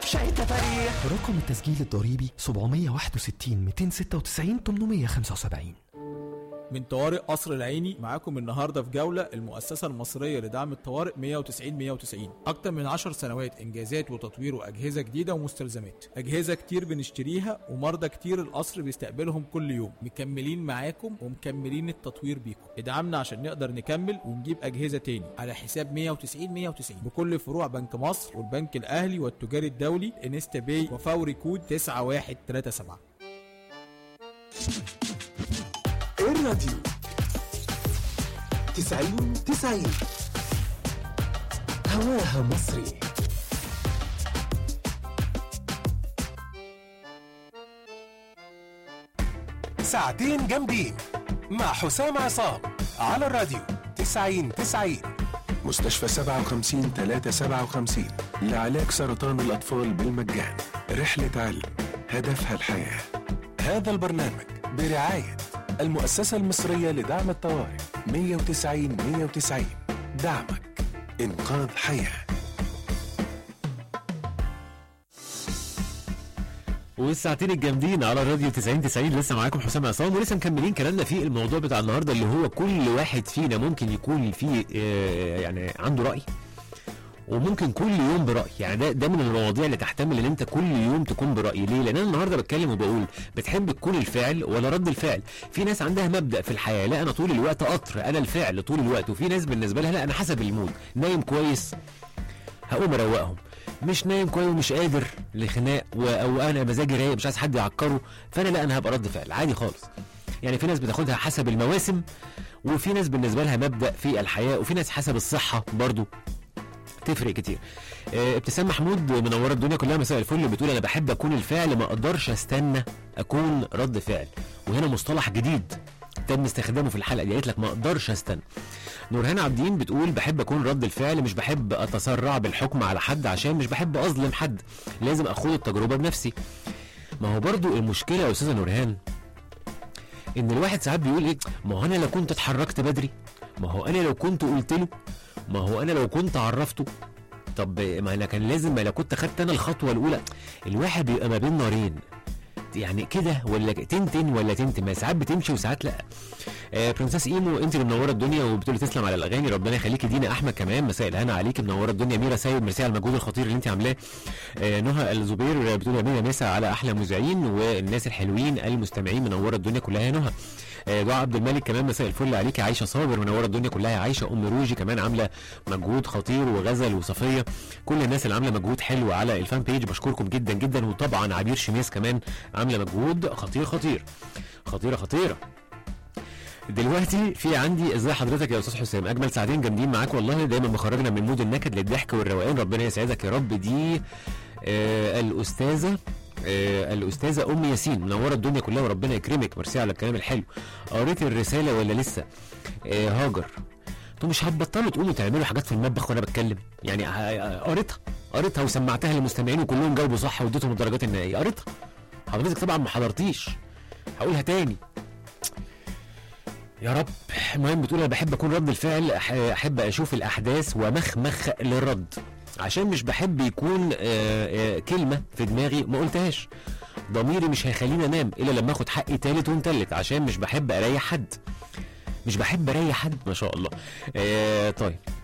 في شاي تفاريح رقم التسجيل الضريبي 761 296 875 من طوارئ قصر العيني معاكم النهارده في جوله المؤسسه المصريه لدعم الطوارئ 190 190 اكتر من 10 سنوات انجازات وتطوير واجهزه جديده ومستلزمات اجهزه كتير بنشتريها ومرضى كتير القصر بيستقبلهم كل يوم مكملين معاكم ومكملين التطوير بيكم ادعمنا عشان نقدر نكمل ونجيب اجهزه تاني على حساب 190 190 بكل فروع بنك مصر والبنك الاهلي والتجاري الدولي انستا باي وفوري كود 9137 الراديو 90 90 هواها مصري ساعتين جامدين مع حسام عصام على الراديو 90 90 مستشفى 57 357 لعلاج سرطان الأطفال بالمجان رحلة علم هدفها الحياة هذا البرنامج برعاية المؤسسة المصرية لدعم الطوارئ 190 190 دعمك إنقاذ حياه والساعتين الجامدين على الراديو 90 90 لسه معاكم حسام عصام ولسه مكملين كلامنا في الموضوع بتاع النهارده اللي هو كل واحد فينا ممكن يكون فيه آه، يعني عنده راي وممكن كل يوم براي يعني ده ده من المواضيع اللي تحتمل ان انت كل يوم تكون براي ليه لان انا النهارده بتكلم وبقول بتحب تكون الفعل ولا رد الفعل في ناس عندها مبدا في الحياه لا انا طول الوقت قطر انا الفعل طول الوقت وفي ناس بالنسبه لها لا انا حسب المود نايم كويس هقوم اروقهم مش نايم كويس ومش قادر لخناق و- او انا مزاجي رايق مش عايز حد يعكره فانا لا انا هبقى رد فعل عادي خالص يعني في ناس بتاخدها حسب المواسم وفي ناس بالنسبه لها مبدا في الحياه وفي ناس حسب الصحه برضو تفرق كتير آه، ابتسام محمود منوره الدنيا كلها مساء الفل بتقول انا بحب اكون الفعل ما اقدرش استنى اكون رد فعل وهنا مصطلح جديد تم استخدامه في الحلقه دي قالت لك ما اقدرش استنى نورهان عابدين بتقول بحب اكون رد الفعل مش بحب اتسرع بالحكم على حد عشان مش بحب اظلم حد لازم اخوض التجربه بنفسي ما هو برضو المشكله يا استاذه نورهان ان الواحد ساعات بيقول ايه ما هو انا لو كنت اتحركت بدري ما هو انا لو كنت قلت له ما هو انا لو كنت عرفته طب ما انا كان لازم ما لو كنت خدت انا الخطوه الاولى الواحد بيبقى ما بين نارين يعني كده ولا ك- تنتن ولا تنتن ما ساعات بتمشي وساعات لا آه برنسس ايمو انت اللي منوره الدنيا وبتقولي تسلم على الاغاني ربنا يخليكي دينا احمد كمان مساء الهنا عليكي منوره الدنيا ميرا سيد ميرسي على المجهود الخطير اللي انت عاملاه آه نهى الزبير بتقول يا ميرا مسا على احلى مذيعين والناس الحلوين المستمعين منوره الدنيا كلها يا نهى آه، دعاء عبد الملك كمان مساء الفل عليكي عايشه صابر منوره الدنيا كلها يا عايشه ام روجي كمان عامله مجهود خطير وغزل وصفيه كل الناس اللي عامله مجهود حلو على الفان بيج بشكركم جدا جدا وطبعا عبير شميس كمان عامله مجهود خطير خطير خطيره خطيره دلوقتي في عندي ازاي حضرتك يا استاذ حسام اجمل ساعتين جامدين معاك والله دايما مخرجنا من مود النكد للضحك والروقان ربنا يسعدك يا رب دي آه الاستاذه آه الاستاذه ام ياسين منوره الدنيا كلها وربنا يكرمك ميرسي على الكلام الحلو قريت الرساله ولا لسه آه هاجر انتوا مش هتبطلوا تقوموا تعملوا حاجات في المطبخ وانا بتكلم يعني ه- قريتها قريتها وسمعتها للمستمعين وكلهم جاوبوا صح واديتهم الدرجات النهائيه قريتها حضرتك طبعا ما حضرتيش هقولها تاني يا رب المهم بتقول انا بحب اكون رد الفعل أح- احب اشوف الاحداث ومخمخ للرد عشان مش بحب يكون آه، آه، كلمه في دماغي ما قلتهاش ضميري مش هيخليني انام الا لما اخد حقي تالت ومتلت عشان مش بحب اريح حد مش بحب اريح حد ما شاء الله آه طيب